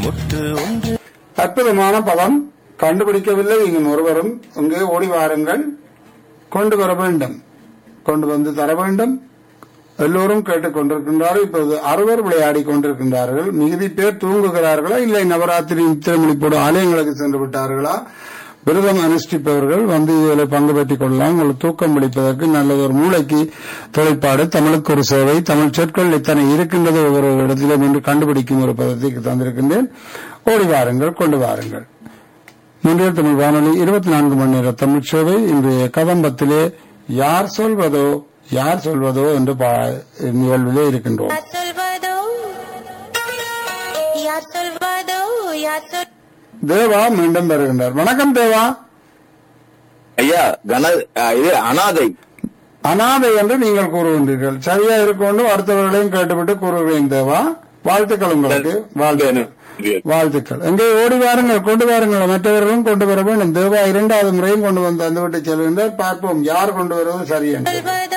அற்புதமான பதம் கண்டுபிடிக்கவில்லை இன்னும் ஒருவரும் இங்கே ஓடி வாருங்கள் கொண்டு வர வேண்டும் கொண்டு வந்து தர வேண்டும் எல்லோரும் கேட்டுக் கொண்டிருக்கின்றார்கள் இப்போது அறுவர் விளையாடி கொண்டிருக்கின்றார்கள் மிகுதி பேர் தூங்குகிறார்களா இல்லை நவராத்திரி திருமணிப்போடு ஆலயங்களுக்கு சென்று விட்டார்களா விரதம் அனுஷ்டிப்பவர்கள் வந்து இதில் பங்கு பெற்றுக் கொள்ளலாம் உங்களுக்கு தூக்கம் பிடிப்பதற்கு நல்லது ஒரு மூளைக்கு தொழிற்பாடு தமிழுக்கு ஒரு சேவை தமிழ் சொற்கள் இத்தனை இருக்கின்றது ஒவ்வொரு இடத்திலும் என்று கண்டுபிடிக்கும் ஒரு பதத்தை தந்திருக்கின்றேன் ஓடி வாருங்கள் கொண்டு வாருங்கள் முந்தைய தமிழ் வானொலி இருபத்தி நான்கு மணி நேர தமிழ் சேவை இன்றைய கதம்பத்திலே யார் சொல்வதோ யார் சொல்வதோ என்று பா- நிகழ்விலே இருக்கின்றோம் யார் சொல்வதோ யார் சொல்வதோ யார் சொல் தேவா மீண்டும் வருகின்றார் வணக்கம் தேவா ஐயா கன அஹ் இது அனாதை அனாதை என்று நீங்கள் கூறுகின்றீர்கள் சரியா இருக்கொண்டு அடுத்தவர்களையும் கேட்டுவிட்டு கூறுகிறேன் தேவா வாழ்த்துக்கள் உங்களுக்கு வாழ்த்துக்கள் வாழ்த்துக்கள் எங்கே ஓடி வாருங்கள் கொண்டு வாருங்கள் மற்றவர்களும் கொண்டு வர வேண்டும் தேவா இரண்டாவது முறையும் கொண்டு வந்து வந்துவிட்டு செல்கின்றார் பார்ப்போம் யார் கொண்டு வருவது சரி என்று சொல்வதோ